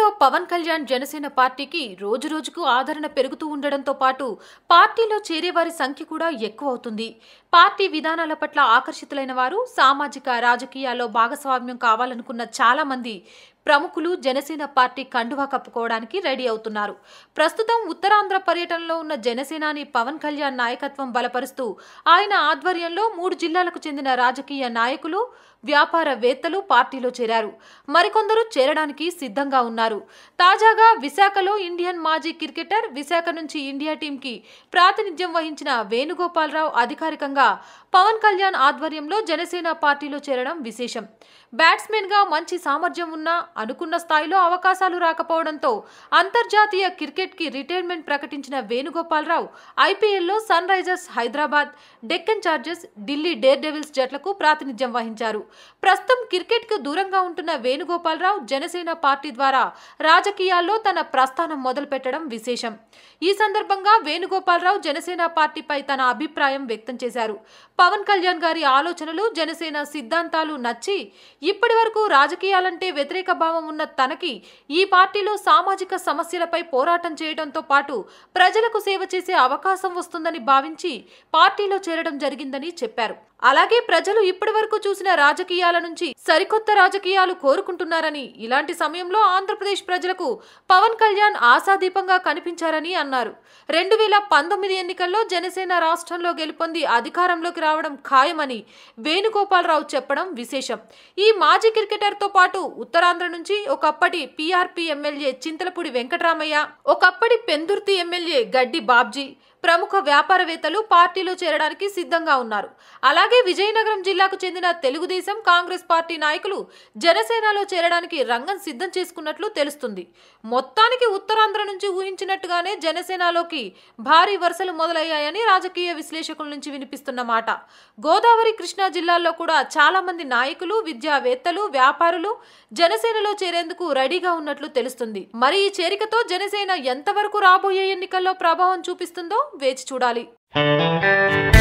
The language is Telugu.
పవన్ కళ్యాణ్ జనసేన పార్టీకి రోజురోజుకు ఆదరణ పెరుగుతూ ఉండడంతో పాటు పార్టీలో చేరే వారి సంఖ్య కూడా ఎక్కువ అవుతుంది పార్టీ విధానాల పట్ల ఆకర్షితులైన వారు సామాజిక రాజకీయాల్లో భాగస్వామ్యం కావాలనుకున్న చాలా మంది ప్రముఖులు జనసేన పార్టీ కండువా కప్పుకోవడానికి రెడీ అవుతున్నారు ప్రస్తుతం ఉత్తరాంధ్ర పర్యటనలో ఉన్న జనసేనాని పవన్ కళ్యాణ్ నాయకత్వం బలపరుస్తూ ఆయన ఆధ్వర్యంలో మూడు జిల్లాలకు చెందిన రాజకీయ నాయకులు వ్యాపారవేత్తలు పార్టీలో చేరారు మరికొందరు చేరడానికి సిద్ధంగా ఉన్నారు తాజాగా విశాఖలో ఇండియన్ మాజీ క్రికెటర్ విశాఖ నుంచి ఇండియా టీంకి ప్రాతినిధ్యం వహించిన వేణుగోపాలరావు అధికారికంగా పవన్ కళ్యాణ్ ఆధ్వర్యంలో జనసేన పార్టీలో చేరడం విశేషం బ్యాట్స్మెన్ గా మంచి సామర్థ్యం ఉన్నా అనుకున్న స్థాయిలో అవకాశాలు రాకపోవడంతో అంతర్జాతీయ క్రికెట్ కి రిటైర్మెంట్ ప్రకటించిన వేణుగోపాలరావు ఐపీఎల్లో Sunrisers Hyderabad Deccan Chargers Delhi Dare Devils జట్లకు ప్రాతినిధ్యం వహించారు ప్రస్తుతం క్రికెట్ కు దూరంగా ఉంటున్న వేణుగోపాలరావు జనసేన పార్టీ ద్వారా రాజకీయాల్లో తన ప్రస్థానం మొదలుపెట్టడం విశేషం ఈ సందర్భంగా వేణుగోపాలరావు జనసేన పార్టీపై తన అభిప్రాయం వ్యక్తం చేశారు పవన్ కళ్యాణ్ గారి ఆలోచనలు జనసేన సిద్ధాంతాలు నచ్చి ఇప్పటి వరకు రాజకీయాలంటే వ్యతిరేక భావం ఉన్న తనకి ఈ పార్టీలో సామాజిక సమస్యలపై పోరాటం చేయడంతో పాటు ప్రజలకు సేవ చేసే అవకాశం వస్తుందని భావించి పార్టీలో చేరడం జరిగిందని చెప్పారు అలాగే ప్రజలు ఇప్పటి వరకు చూసిన రాజకీయాల నుంచి సరికొత్త రాజకీయాలు కోరుకుంటున్నారని ఇలాంటి సమయంలో ఆంధ్రప్రదేశ్ ప్రజలకు పవన్ కళ్యాణ్ ఆశాదీపంగా కనిపించారని అన్నారు రెండు వేల పంతొమ్మిది ఎన్నికల్లో జనసేన రాష్ట్రంలో గెలుపొంది అధికారంలోకి రావడం ఖాయమని వేణుగోపాలరావు చెప్పడం విశేషం ఈ మాజీ క్రికెటర్తో పాటు ఉత్తరాంధ్ర నుంచి ఒకప్పటి పీఆర్పీ ఎమ్మెల్యే చింతలపూడి వెంకటరామయ్య ఒకప్పటి పెందుర్తి ఎమ్మెల్యే గడ్డి బాబ్జీ ప్రముఖ వ్యాపారవేత్తలు పార్టీలో చేరడానికి సిద్ధంగా ఉన్నారు అలాగే విజయనగరం జిల్లాకు చెందిన తెలుగుదేశం కాంగ్రెస్ పార్టీ నాయకులు జనసేనలో చేరడానికి రంగం సిద్ధం చేసుకున్నట్లు తెలుస్తుంది మొత్తానికి ఉత్తరాంధ్ర నుంచి ఊహించినట్టుగానే జనసేనలోకి భారీ వరుసలు మొదలయ్యాయని రాజకీయ విశ్లేషకుల నుంచి వినిపిస్తున్న మాట గోదావరి కృష్ణా జిల్లాల్లో కూడా చాలా మంది నాయకులు విద్యావేత్తలు వ్యాపారులు జనసేనలో చేరేందుకు రెడీగా ఉన్నట్లు తెలుస్తుంది మరి ఈ చేరికతో జనసేన ఎంతవరకు రాబోయే ఎన్నికల్లో ప్రభావం చూపిస్తుందో వేచి చూడాలి